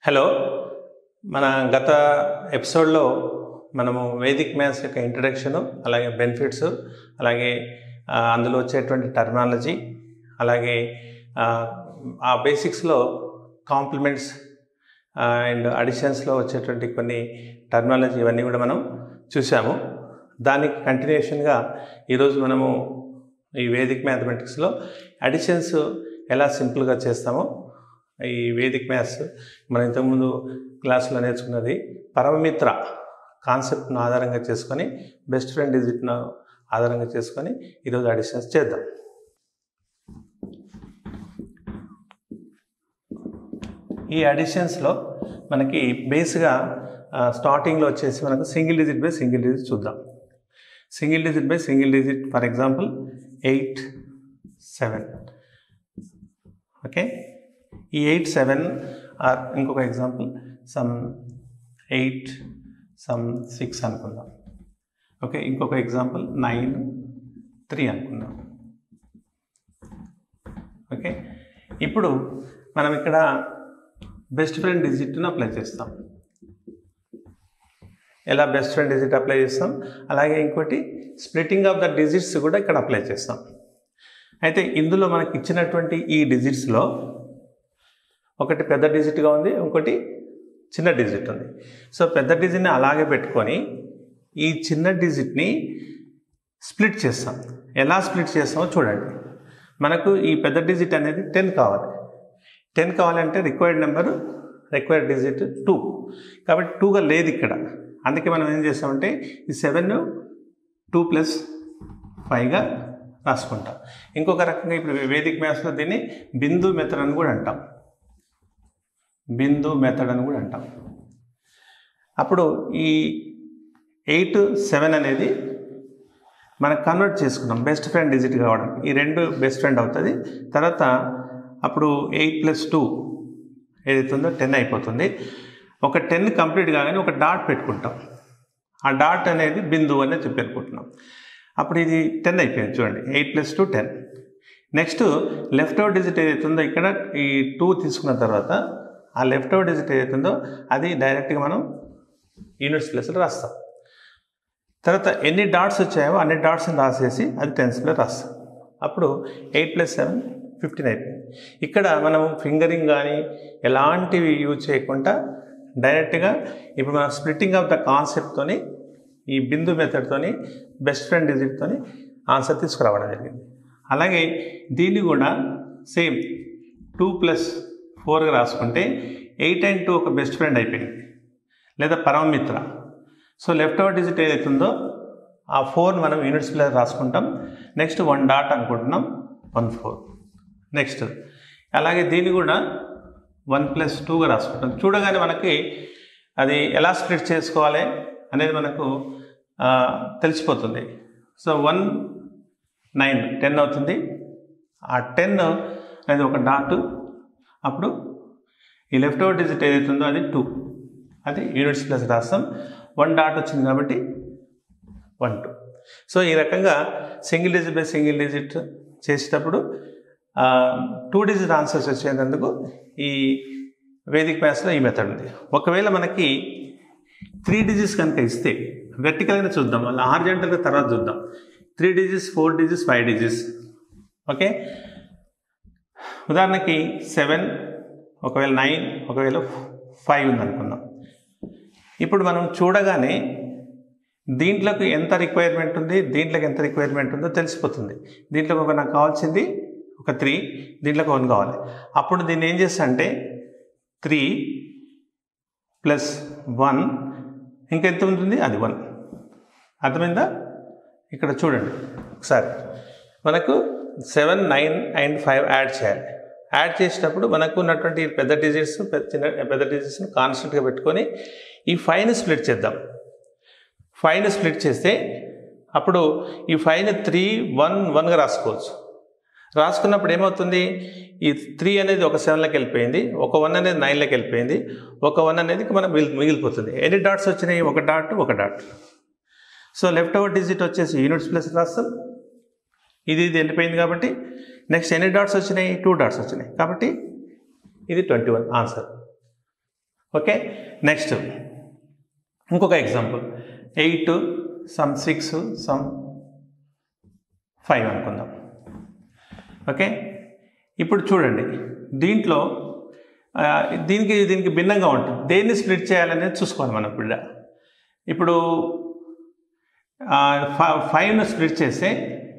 hello మన గత ఎపిసోడ్లో మనము వేదిక్ మ్యాథ్స్ యొక్క ఇంట్రడక్షను అలాగే బెనిఫిట్స్ అలాగే ఆ, అందులో వచ్చేటువంటి టర్మినాలజీ అలాగే ఆ, ఆ బేసిక్స్లో కాంప్లిమెంట్స్ అండ్ అడిషన్స్లో వచ్చేటువంటి కొన్ని టర్మినాలజీ ఇవన్నీ కూడా మనం చూసాము దానికి కంటిన్యూషన్గా ఈరోజు మనము ఈ వేదిక్ మ్యాథమెటిక్స్లో అడిషన్స్ ఎలా సింపుల్గా చేస్తామో ఈ వేదిక్ మ్యాథ్స్ మనం ఇంతకుముందు క్లాసులో నేర్చుకున్నది పరమమిత్ర కాన్సెప్ట్ను ఆధారంగా చేసుకొని బెస్ట్ ఫ్రెండ్ డిజిట్ను ఆధారంగా చేసుకొని ఈరోజు అడిషన్స్ చేద్దాం ఈ అడిషన్స్లో మనకి బేస్గా స్టార్టింగ్లో వచ్చేసి మనకు single digit by single digit చూద్దాం single digit by single digit for example eight seven okay ఈ ఎయిట్ సెవెన్ ఆర్ ఇంకొక example sum eight sum six అనుకుందాం ఓకే ఇంకొక ఎగ్జాంపుల్ నైన్ త్రీ అనుకుందాం ఓకే ఇప్పుడు మనం ఇక్కడ బెస్ట్ ఫ్రెండ్ డిజిట్ను అప్లై చేస్తాం ఎలా బెస్ట్ ఫ్రెండ్ డిజిట్ అప్లై చేస్తాం అలాగే ఇంకోటి స్ప్లిట్టింగ్ ఆఫ్ ద డిజిట్స్ కూడా ఇక్కడ అప్లై చేస్తాం అయితే ఇందులో మనకి ఇచ్చినటువంటి ఈ డిజిట్స్లో ఒకటి పెద్ద డిజిట్గా ఉంది ఇంకోటి చిన్న డిజిట్ ఉంది సో పెద్ద డిజిట్ని అలాగే పెట్టుకొని ఈ చిన్న డిజిట్ని స్ప్లిట్ చేస్తాం ఎలా స్ప్లిట్ చేస్తామో చూడండి మనకు ఈ పెద్ద డిజిట్ అనేది టెన్ కావాలి టెన్ కావాలంటే required number required digit two కాబట్టి టూగా లేదు ఇక్కడ అందుకే మనం ఏం చేస్తామంటే ఈ సెవెన్ టూ ప్లస్ ఫైవ్గా రాసుకుంటాం ఇంకొక రకంగా ఇప్పుడు వేదిక మ్యాథ్స్లో దీన్ని బిందు మెథడ్ అని కూడా అంటాం బిందు మెథడ్ అని కూడా అంటాం అప్పుడు ఈ ఎయిట్ సెవెన్ అనేది మనం కన్వర్ట్ చేసుకున్నాం బెస్ట్ ఫ్రెండ్ డిజిట్ కావడం ఈ రెండు బెస్ట్ ఫ్రెండ్ అవుతుంది తర్వాత అప్పుడు ఎయిట్ ప్లస్ టూ ఏదైతుందో టెన్ అయిపోతుంది ఒక టెన్ కంప్లీట్ కాగానే ఒక డాట్ పెట్టుకుంటాం ఆ డాట్ అనేది బిందువు అనేది చెప్పి అనుకుంటున్నాం అప్పుడు ఇది టెన్ అయిపోయింది చూడండి eight plus two ten next left out digit ఏదైతుందో ఇక్కడ ఈ టూ తీసుకున్న తర్వాత ఆ లెఫ్ట్ అవుట్ డిజిట్ ఏదైతుందో అది డైరెక్ట్గా మనం యూనిట్స్ ప్లేస్లో రాస్తాం తర్వాత ఎన్ని డాట్స్ వచ్చాయో అన్ని డాట్స్ని రాసేసి అది టెన్స్లో రాస్తాం అప్పుడు ఎయిట్ ప్లస్ సెవెన్ ఫిఫ్టీన్ అయిపోయింది ఇక్కడ మనం ఫింగరింగ్ కానీ ఎలాంటివి యూజ్ చేయకుండా డైరెక్ట్గా ఇప్పుడు మనం స్ప్లిట్టింగ్ ఆఫ్ ద కాన్సెప్ట్తోని ఈ బిందు మెథడ్తోని బెస్ట్ ఫ్రెండ్ డిజిట్తోని ఆన్సర్ తీసుకురావడం జరిగింది అలాగే దీన్ని కూడా సేమ్ టూ ప్లస్ ఫోర్గా రాసుకుంటే ఎయిట్ అండ్ టూ ఒక బెస్ట్ ఫ్రెండ్ అయిపోయింది లేదా పరమమిత్ర సో లెఫ్ట్ అవుట్ డిజిట్ ఏదైతుందో ఆ ఫోర్ మనం యూనిట్స్ ప్లేస్ రాసుకుంటాం నెక్స్ట్ వన్ డాట్ అనుకుంటున్నాం వన్ ఫోర్ నెక్స్ట్ అలాగే దీన్ని కూడా వన్ ప్లస్ టూగా రాసుకుంటాం చూడగానే మనకి అది ఎలా స్ప్లిట్ చేసుకోవాలి అనేది మనకు ఆ, తెలిసిపోతుంది సో వన్ నైన్ టెన్ అవుతుంది ఆ టెన్ అనేది ఒక డాట్ అప్పుడు ఈ లెఫ్ట్ ఓవర్ డిజిట్ ఏదైతుందో అది టూ అది యూనిట్స్ ప్లస్ రాస్తాం వన్ డాట్ వచ్చింది కాబట్టి వన్ టూ సో ఈ రకంగా single digit by single digit చేసేటప్పుడు టూ డిజిట్ ఆన్సర్స్ వచ్చేందుకు ఈ వేదిక్ మ్యాథ్స్లో ఈ మెథడ్ ఉంది ఒకవేళ మనకి త్రీ డిజిట్స్ కనుక ఇస్తే వెర్టికల్గా చూద్దాం మళ్ళీ హార్జెంటల్గా తర్వాత చూద్దాం three digits four digits five digits okay ఉదాహరణకి సెవెన్ ఒకవేళ నైన్ ఒకవేళ ఫైవ్ ఉందనుకుందాం ఇప్పుడు మనం చూడగానే దీంట్లోకి ఎంత రిక్వైర్మెంట్ ఉంది దీంట్లోకి ఎంత రిక్వైర్మెంట్ ఉందో తెలిసిపోతుంది దీంట్లోకి ఒక నాకు కావాల్సింది ఒక త్రీ దీంట్లోకి వన్ కావాలి అప్పుడు దీన్ని ఏం చేస్తా అంటే త్రీ ప్లస్ వన్ ఇంకెంత ఉంటుంది అది వన్ అర్థమైందా ఇక్కడ చూడండి ఒకసారి మనకు seven nine and five add చేయాలి యాడ్ చేసేటప్పుడు మనకు ఉన్నటువంటి ఈ పెద్ద డిజిట్స్ చిన్న పెద్ద డిజిట్స్ని కాన్స్టెంట్గా పెట్టుకొని ఈ ఫైవ్ని స్ప్లిట్ చేద్దాం ఫైవ్ని స్ప్లిట్ చేస్తే అప్పుడు ఈ ఫైవ్ని త్రీ వన్ వన్గా రాసుకోవచ్చు రాసుకున్నప్పుడు ఏమవుతుంది ఈ త్రీ అనేది ఒక సెవెన్లోకి వెళ్ళిపోయింది ఒక వన్ అనేది నైన్లోకి వెళ్ళిపోయింది ఒక వన్ అనేది మనం మిగిలి మిగిలిపోతుంది ఎన్ని డాట్స్ వచ్చినాయి ఒక డాట్ ఒక dot so left over digit వచ్చేసి యూనిట్స్ ప్లస్ రాస్తాం ఇది ఇది వెళ్ళిపోయింది కాబట్టి నెక్స్ట్ ఎన్ని డాట్స్ వచ్చినాయి టూ డాట్స్ వచ్చినాయి కాబట్టి ఇది twenty one answer okay next ఇంకొక example eight sum six sum five అనుకుందాం ఓకే ఇప్పుడు చూడండి దీంట్లో ఆ, దీనికి దీనికి భిన్నంగా ఉంటుంది దేన్ని స్ప్లిట్ చేయాలనేది చూసుకోవాలి మనం ఇప్పుడు ఇప్పుడు ఫైవ్ను స్ప్లిట్ చేస్తే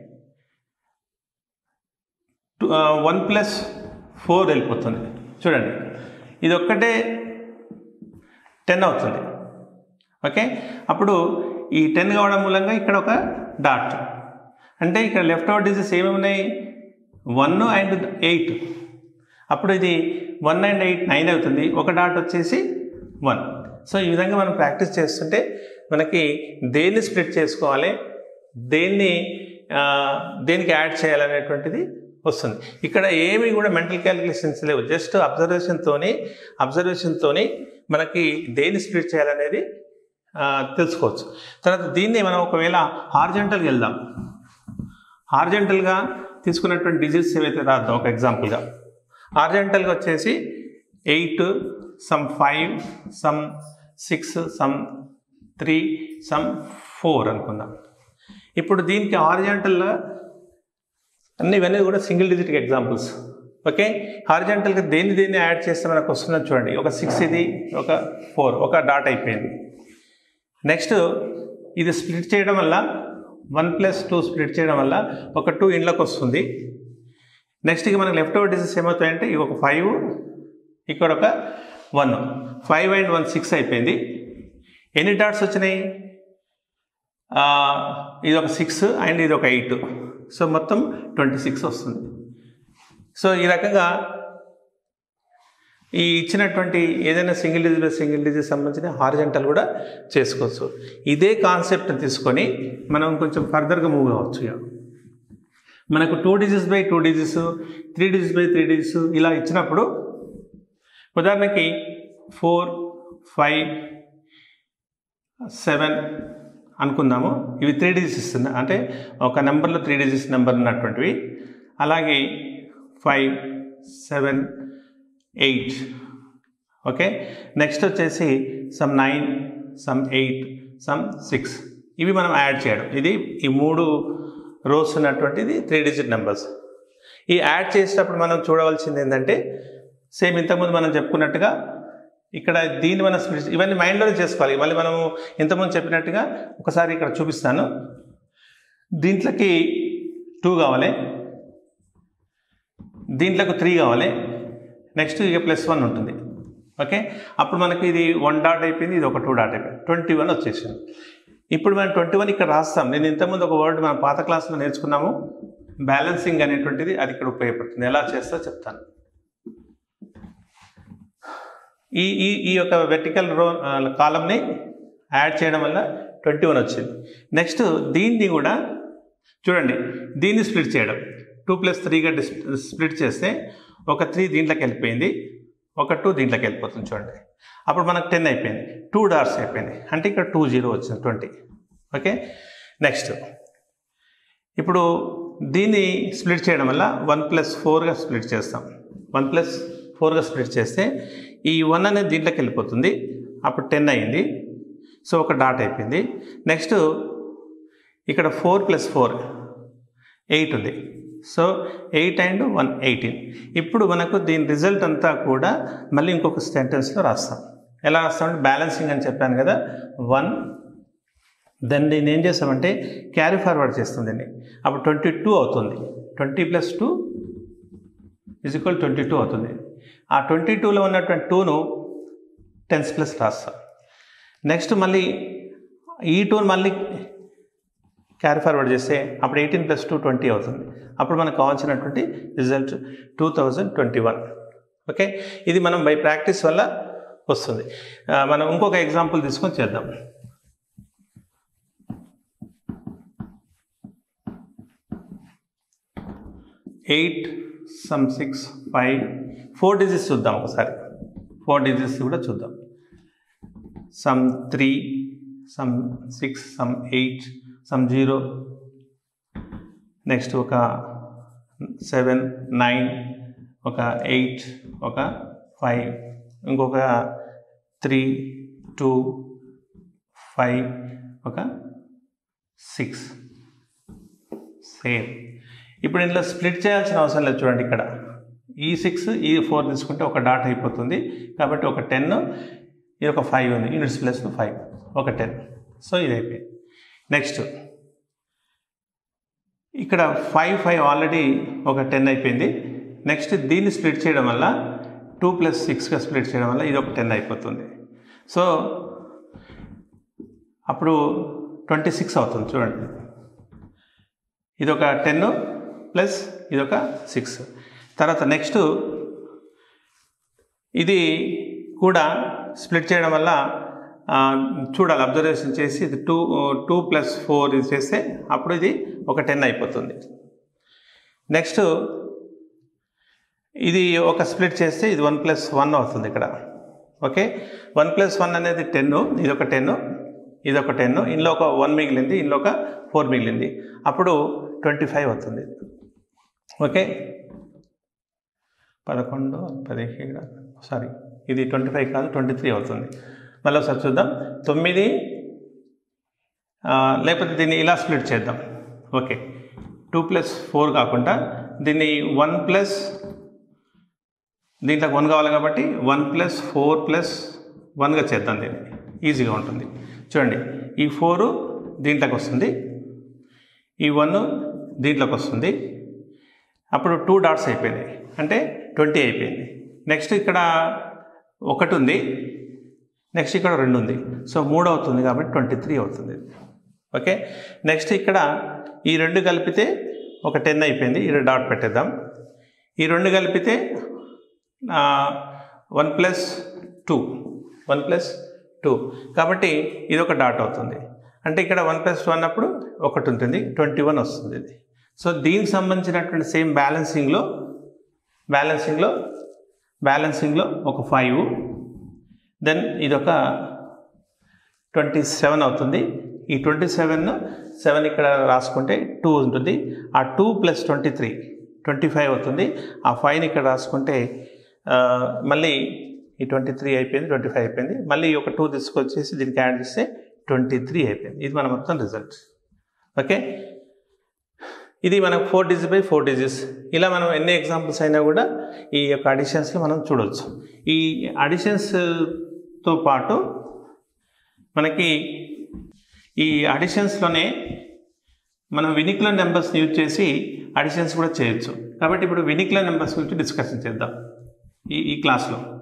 వన్ ప్లస్ ఫోర్ వెళ్ళిపోతుంది చూడండి ఇది ఒక్కటే టెన్ అవుతుంది ఓకే అప్పుడు ఈ టెన్ కావడం మూలంగా ఇక్కడ ఒక డాట్ అంటే ఇక్కడ లెఫ్ట్ ఓవర్ డిజిట్స్ ఏమేమి ఉన్నాయి వన్ అండ్ ఎయిట్ అప్పుడు ఇది వన్ అండ్ ఎయిట్ నైన్ అవుతుంది ఒక డాట్ వచ్చేసి వన్ సో ఈ విధంగా మనం ప్రాక్టీస్ చేస్తుంటే మనకి దేన్ని స్ప్లిట్ చేసుకోవాలి దేన్ని ఆ, దేనికి యాడ్ చేయాలనేటువంటిది వస్తుంది ఇక్కడ ఏమి కూడా మెంటల్ క్యాలిక్యులేషన్స్ లేవు జస్ట్ అబ్జర్వేషన్తోని అబ్జర్వేషన్తోని మనకి దేన్ని స్ప్లిట్ చేయాలనేది ఆ, తెలుసుకోవచ్చు తర్వాత దీన్ని మనం ఒకవేళ హార్జెంటల్కి వెళ్దాం హార్జెంటల్గా తీసుకున్నటువంటి డిజిట్స్ ఏవైతే రాద్దాం ఒక ఎగ్జాంపుల్గా హార్జెంటల్గా వచ్చేసి eight sum five sum six sum three sum four అనుకుందాం ఇప్పుడు దీనికి హారిజాంటల్గా అన్ని ఇవన్నీ కూడా సింగిల్ డిజిట్ ఎగ్జాంపుల్స్ ఓకే హారిజాంటల్గా దేన్ని దేన్ని యాడ్ చేస్తే మనకు వస్తుందని చూడండి ఒక సిక్స్ ఇది ఒక ఫోర్ ఒక డాట్ అయిపోయింది నెక్స్ట్ ఇది స్ప్లిట్ చేయడం వల్ల వన్ ప్లస్ టూ స్ప్లిట్ చేయడం వల్ల ఒక టూ ఇండ్లకు వస్తుంది నెక్స్ట్ ఇక మనకి లెఫ్ట్ ఓవర్ డిసెస్ ఏమవుతాయంటే ఇవి ఒక ఫైవ్ ఇక్కడ ఒక one five and one six అయిపోయింది ఎన్ని డాట్స్ వచ్చినాయి ఆ, ఇది ఒక సిక్స్ అండ్ ఇది ఒక ఎయిట్ సో మొత్తం ట్వంటీ సిక్స్ వస్తుంది సో ఈ రకంగా ఈ ఇచ్చినటువంటి ఏదైనా single digit by single digit సంబంధించిన హారిజెంటల్ కూడా చేసుకోవచ్చు ఇదే కాన్సెప్ట్ తీసుకొని మనం కొంచెం ఫర్దర్గా మూవ్ అవ్వచ్చు ఇక మనకు two digits by two digits three digits by three digits ఇలా ఇచ్చినప్పుడు ఉదాహరణకి ఫోర్ ఫైవ్ సెవెన్ అనుకుందాము ఇవి త్రీ డిజిట్స్ ఇస్తుంది అంటే ఒక నెంబర్లో త్రీ డిజిట్స్ నెంబర్ ఉన్నటువంటివి అలాగే five seven eight okay next వచ్చేసి sum nine sum eight sum six ఇవి మనం యాడ్ చేయడం ఇది ఈ మూడు రోస్ ఉన్నటువంటిది త్రీ డిజిట్ నెంబర్స్ ఈ యాడ్ చేసేటప్పుడు మనం చూడవలసింది ఏంటంటే సేమ్ ఇంతకుముందు మనం చెప్పుకున్నట్టుగా ఇక్కడ దీన్ని మనం స్ప్లిట్ ఇవన్నీ మైండ్లోనే చేసుకోవాలి మళ్ళీ మనము ఇంతకుముందు చెప్పినట్టుగా ఒకసారి ఇక్కడ చూపిస్తాను దీంట్లోకి టూ కావాలి దీంట్లోకి త్రీ కావాలి నెక్స్ట్ ఇక ప్లస్ వన్ ఉంటుంది ఓకే అప్పుడు మనకి ఇది వన్ డాట్ అయిపోయింది ఇది ఒక టూ డాట్ అయిపోయింది ట్వంటీ వన్ వచ్చేసింది ఇప్పుడు మనం ట్వంటీ వన్ ఇక్కడ రాస్తాం నేను ఇంతకుముందు ఒక వర్డ్ మన పాత క్లాస్లో నేర్చుకున్నాము బ్యాలెన్సింగ్ అనేటువంటిది అది ఇక్కడ ఉపయోగపడుతుంది ఎలా చేస్తో చెప్తాను ఈ ఈ ఈ యొక్క వెర్టికల్ రో కాలంని యాడ్ చేయడం వల్ల ట్వంటీ వన్ వచ్చింది నెక్స్ట్ దీన్ని కూడా చూడండి దీన్ని స్ప్లిట్ చేయడం టూ ప్లస్ త్రీగా డిస్ స్ప్లిట్ చేస్తే ఒక త్రీ దీంట్లోకి వెళ్ళిపోయింది ఒక టూ దీంట్లోకి వెళ్ళిపోతుంది చూడండి అప్పుడు మనకు టెన్ అయిపోయింది టూ డార్స్ అయిపోయింది అంటే ఇక్కడ టూ జీరో వచ్చింది ట్వంటీ ఓకే నెక్స్ట్ ఇప్పుడు దీన్ని స్ప్లిట్ చేయడం వల్ల వన్ ప్లస్ ఫోర్గా స్ప్లిట్ చేస్తాం వన్ ప్లస్ ఫోర్గా స్ప్లిట్ చేస్తే ఈ వన్ అనేది దీంట్లోకి వెళ్ళిపోతుంది అప్పుడు టెన్ అయింది సో ఒక డాట్ అయిపోయింది నెక్స్ట్ ఇక్కడ ఫోర్ ప్లస్ ఫోర్ ఎయిట్ ఉంది so eight and one eighteen ఇప్పుడు మనకు దీని రిజల్ట్ అంతా కూడా మళ్ళీ ఇంకొక సెంటెన్స్లో రాస్తాం ఎలా రాస్తామంటే బ్యాలెన్సింగ్ అని చెప్పాను కదా వన్ దెన్ దీన్ని ఏం చేస్తామంటే క్యారీ ఫార్వర్డ్ చేస్తుంది దీన్ని అప్పుడు ట్వంటీ టూ అవుతుంది twenty plus two is equal twenty two అవుతుంది ఆ ట్వంటీ టూలో ఉన్నటువంటి టూను టెన్స్ ప్లస్ రాస్తాం నెక్స్ట్ మళ్ళీ ఈ టూను మళ్ళీ క్యారీ ఫార్వర్డ్ చేస్తే అప్పుడు ఎయిటీన్ ప్లస్ టూ ట్వంటీ అవుతుంది అప్పుడు మనకు కావాల్సినటువంటి result two thousand twenty one okay ఇది మనం బై ప్రాక్టీస్ వల్ల వస్తుంది ఆ, మనం ఇంకొక ఎగ్జాంపుల్ తీసుకొని చేద్దాం eight sum six five four digits చూద్దాం ఒకసారి ఫోర్ డిజిట్స్ కూడా చూద్దాం sum three sum six sum eight sum zero next ఒక సెవెన్ నైన్ ఒక ఎయిట్ ఒక ఫైవ్ ఇంకొక త్రీ టూ ఫైవ్ ఒక సిక్స్ సేమ్ ఇప్పుడు ఇందులో స్ప్లిట్ చేయాల్సిన అవసరం లేదు చూడండి ఇక్కడ ఈ సిక్స్ ఈ ఫోర్ తీసుకుంటే ఒక డాట్ అయిపోతుంది కాబట్టి ఒక టెన్ ఇది ఒక ఫైవ్ ఉంది యూనిట్స్ ప్లస్ ఫైవ్ ఒక టెన్ సో ఇది అయిపోయింది నెక్స్ట్ ఇక్కడ ఫైవ్ ఫైవ్ ఆల్రెడీ ఒక టెన్ అయిపోయింది నెక్స్ట్ దీన్ని స్ప్లిట్ చేయడం వల్ల టూ ప్లస్ సిక్స్గా స్ప్లిట్ చేయడం వల్ల ఇది ఒక టెన్ అయిపోతుంది సో అప్పుడు ట్వంటీ సిక్స్ అవుతుంది చూడండి ఇది ఒక టెన్ ప్లస్ ఇది ఒక సిక్స్ తర్వాత నెక్స్ట్ ఇది కూడా స్ప్లిట్ చేయడం వల్ల ఆ, చూడాలి అబ్జర్వేషన్ చేసి ఇది టూ టూ ప్లస్ ఫోర్ ఇది చేస్తే అప్పుడు ఇది ఒక టెన్ అయిపోతుంది నెక్స్ట్ ఇది ఒక స్ప్లిట్ చేస్తే ఇది వన్ ప్లస్ వన్ అవుతుంది ఇక్కడ ఓకే వన్ ప్లస్ వన్ అనేది టెన్ ఇది ఒక టెన్ ఇది ఒక టెన్ ఇందులో ఒక వన్ మిగిలింది ఇందులో ఒక ఫోర్ మిగిలింది అప్పుడు ట్వంటీ ఫైవ్ అవుతుంది ఓకే పదకొండు పదిహేడు సారీ ఇది ట్వంటీ ఫైవ్ కాదు ట్వంటీ త్రీ అవుతుంది మళ్ళీ ఒకసారి చూద్దాం తొమ్మిది ఆ, లేకపోతే దీన్ని ఇలా స్ప్లిట్ చేద్దాం ఓకే టూ ప్లస్ ఫోర్ కాకుండా దీన్ని వన్ ప్లస్ దీంట్లో వన్ కావాలి కాబట్టి వన్ ప్లస్ ఫోర్ ప్లస్ వన్గా చేద్దాం దీన్ని ఈజీగా ఉంటుంది చూడండి ఈ ఫోరు దీంట్లోకి వస్తుంది ఈ వన్ దీంట్లోకి వస్తుంది అప్పుడు టూ డాట్స్ అయిపోయినాయి అంటే ట్వంటీ అయిపోయింది నెక్స్ట్ ఇక్కడ ఒకటి ఉంది నెక్స్ట్ ఇక్కడ రెండు ఉంది సో మూడు అవుతుంది కాబట్టి ట్వంటీ త్రీ అవుతుంది ఓకే నెక్స్ట్ ఇక్కడ ఈ రెండు కలిపితే ఒక టెన్ అయిపోయింది ఈ డాట్ పెట్టేద్దాం ఈ రెండు కలిపితే one plus two one plus two కాబట్టి ఇది ఒక డాట్ అవుతుంది అంటే ఇక్కడ వన్ ప్లస్ టూ అన్నప్పుడు ఒకటి ఉంటుంది ట్వంటీ వన్ వస్తుంది ఇది సో దీనికి సంబంధించినటువంటి సేమ్ బ్యాలెన్సింగ్లో బ్యాలెన్సింగ్లో బ్యాలెన్సింగ్లో ఒక ఫైవ్ దెన్ ఇదొక ట్వంటీ సెవెన్ అవుతుంది ఈ ట్వంటీ సెవెన్ సెవెన్ ఇక్కడ రాసుకుంటే టూ ఉంటుంది ఆ two plus twenty three twenty five అవుతుంది ఆ ఫైవ్ని ఇక్కడ రాసుకుంటే ఆ, మళ్ళీ ఈ ట్వంటీ త్రీ అయిపోయింది ట్వంటీ ఫైవ్ అయిపోయింది మళ్ళీ ఒక టూ తీసుకొచ్చేసి దీనికి యాడ్ చేస్తే ట్వంటీ త్రీ అయిపోయింది ఇది మన మొత్తం రిజల్ట్ ఓకే ఇది మనకు four digit by four digits ఇలా మనం ఎన్ని ఎగ్జాంపుల్స్ అయినా కూడా ఈ యొక్క అడిషన్స్లో మనం చూడవచ్చు ఈ అడిషన్స్తో పాటు మనకి ఈ అడిషన్స్లోనే మనం వినికులర్ నెంబర్స్ని యూజ్ చేసి అడిషన్స్ కూడా చేయొచ్చు కాబట్టి ఇప్పుడు వినికులర్ నెంబర్స్ గురించి డిస్కషన్ చేద్దాం ఈ ఈ క్లాస్లో